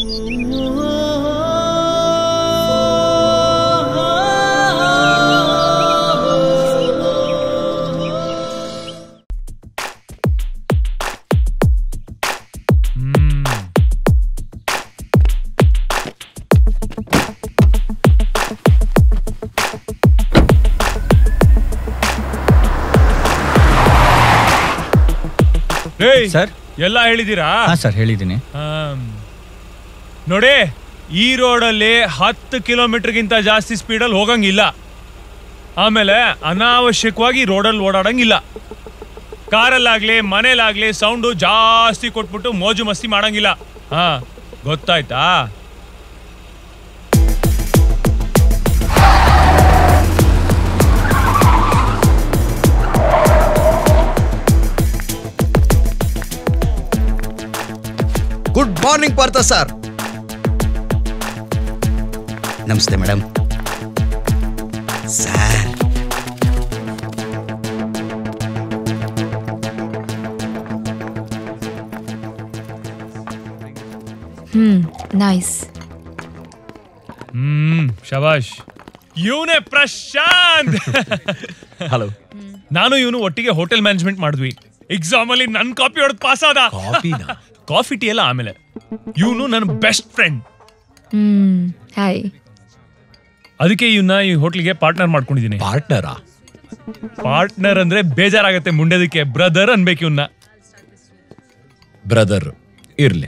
ಏಯ್ ಸರ್ ಎಲ್ಲ ಹೇಳಿದೀರಾ ಹಾ ಸರ್ ಹೇಳಿದ್ದೀನಿ ಆಮ್, ನೋಡಿ ಈ ರೋಡಲ್ಲಿ ಹತ್ತು ಕಿಲೋಮೀಟರ್ಗಿಂತ ಜಾಸ್ತಿ ಸ್ಪೀಡಲ್ಲಿ ಹೋಗಂಗಿಲ್ಲ ಆಮೇಲೆ ಅನಾವಶ್ಯಕವಾಗಿ ರೋಡಲ್ಲಿ ಓಡಾಡಂಗಿಲ್ಲ ಕಾರಲ್ಲಾಗ್ಲಿ ಮನೇಲಾಗ್ಲಿ ಸೌಂಡು ಜಾಸ್ತಿ ಕೊಟ್ಬಿಟ್ಟು ಮೋಜು ಮಸ್ತಿ ಮಾಡಂಗಿಲ್ಲ ಹಾ ಗೊತ್ತಾಯ್ತಾ ಗುಡ್ ಮಾರ್ನಿಂಗ್ ಪಾರ್ಥ ಸರ್ ನಮಸ್ತೆ madam sir hmm nice hmm ಶಬಾಷ್ ಇವನೇ ಪ್ರಶಾಂತ್ ಹಲೋ ನಾನು ಇವನು ಒಟ್ಟಿಗೆ ಹೋಟೆಲ್ ಮ್ಯಾನೇಜ್ಮೆಂಟ್ ಮಾಡಿದ್ವಿ ಎಕ್ಸಾಮ್ ಅಲ್ಲಿ ನನ್ ಕಾಪಿ ಹೊಡೆದು ಪಾಸ್ ಆದ ಕಾಫಿನಾ ಕಾಫಿ ಟೀ ಎಲ್ಲ ಆಮೇಲೆ ಇವನು ನನ್ನ ಬೆಸ್ಟ್ ಫ್ರೆಂಡ್ ಹ್ಮ್ ಹಾಯ್ ಅದಕ್ಕೆ ಇವನ್ನ ಈ ಹೋಟ್ಲಿಗೆ ಪಾರ್ಟ್ನರ್ ಮಾಡ್ಕೊಂಡಿದ್ದೀನಿ ಪಾರ್ಟ್ನರಾ ಪಾರ್ಟ್ನರ್ ಅಂದ್ರೆ ಬೇಜಾರಾಗತ್ತೆ ಮುಂಡೆದಕ್ಕೆ ಬ್ರದರ್ ಅನ್ಬೇಕು ಇವನ್ನ ಬ್ರದರ್ ಇರ್ಲಿ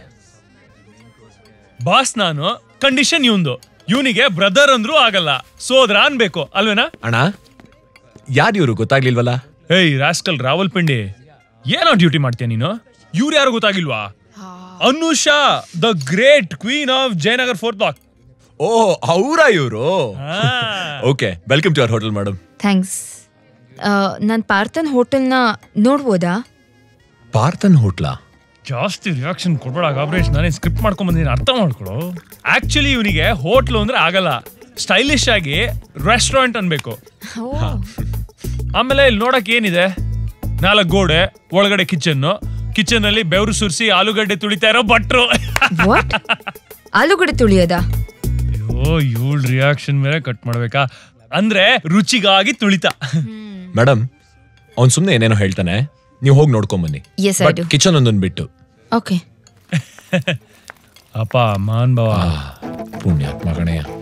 ಬಾಸ್ ನಾನು ಕಂಡೀಷನ್ ಇವಂದು ಇವನಿಗೆ ಬ್ರದರ್ ಅಂದ್ರೂ ಆಗಲ್ಲ ಸೋದ್ರ ಅನ್ಬೇಕು ಅಲ್ವೇನಾ ಅಣ್ಣ ಯಾರು ಇವರು ಗೊತ್ತಾಗ್ಲಿಲ್ವಲ್ಲ ಏಯ್ ರಾಸ್ಕಲ್ ರಾವಲ್ಪಿಂಡಿ ಏನೋ ಡ್ಯೂಟಿ ಮಾಡ್ತೀಯ ನೀನು ಇವ್ರು ಯಾರು ಗೊತ್ತಾಗಿಲ್ವಾ Anusha the great queen of Jayanagar fourth block ಓ ಅವರಾ ಇವರು okay welcome to our hotel madam thanks ನಾನು ಪಾರ್ಥನ್ ಹೋಟೆಲ್ನ ನೋಡ್ಬೋದಾ ಪಾರ್ಥನ್ ಹೋಟ್ಲಾ ಜಾಸ್ತಿ ರಿಯಾಕ್ಷನ್ ಕೊಡ್ಬೇಡ ಗಾಬ್ರೇಶ್ ನಾನೇ ಸ್ಕ್ರಿಪ್ಟ್ ಮಾಡ್ಕೊಂಡ್ ಬಂದಿದ್ದೀನಿ ಅರ್ಥ ಮಾಡ್ಕೊಳು ಆಕ್ಚುಲಿ ಇವನಿಗೆ ಹೋಟ್ಲು ಅಂದ್ರೆ ಆಗಲ್ಲ ಸ್ಟೈಲಿಶ್ ಆಗಿ ರೆಸ್ಟೋರೆಂಟ್ ಅನ್ಬೇಕು ಆಮೇಲೆ ಇಲ್ಲಿ ನೋಡಕ್ ಏನಿದೆ ನಾಲ್ಕು ಗೋಡೆ ಒಳಗಡೆ ಕಿಚನ್ ಕಿಚನ್ ಅಲ್ಲಿ ಬೆವರು ಸುರಿಸಿ ಆಲೂಗಡ್ಡೆ ತುಳಿತಾ ಇರೋ ಭಟ್ರು ವಾಟ್ ಆಲೂಗಡ್ಡೆ ತುಳಿಯೋದಾ ಅಯ್ಯೋ ಇವಳ ರಿಯಾಕ್ಷನ್ ಮೇಲೆ ಕಟ್ ಮಾಡ್ಬೇಕಾ ಅಂದ್ರೆ ರುಚಿಗಾಗಿ ತುಳಿತ ಮೇಡಮ್ ಅವ್ನ್ ಸುಮ್ನೆ ಏನೇನೋ ಹೇಳ್ತಾನೆ ನೀವು ಹೋಗಿ ನೋಡ್ಕೊಂಡ್ ಬನ್ನಿ Yes, I do. ಕಿಚನ್ ಒಂದೊಂದು ಬಿಟ್ಟು ಓಕೆ ಅಪ್ಪ ಮಾನ್ ಬಾವ ಪುಣ್ಯಾತ್ಮ ಗಣೆಯ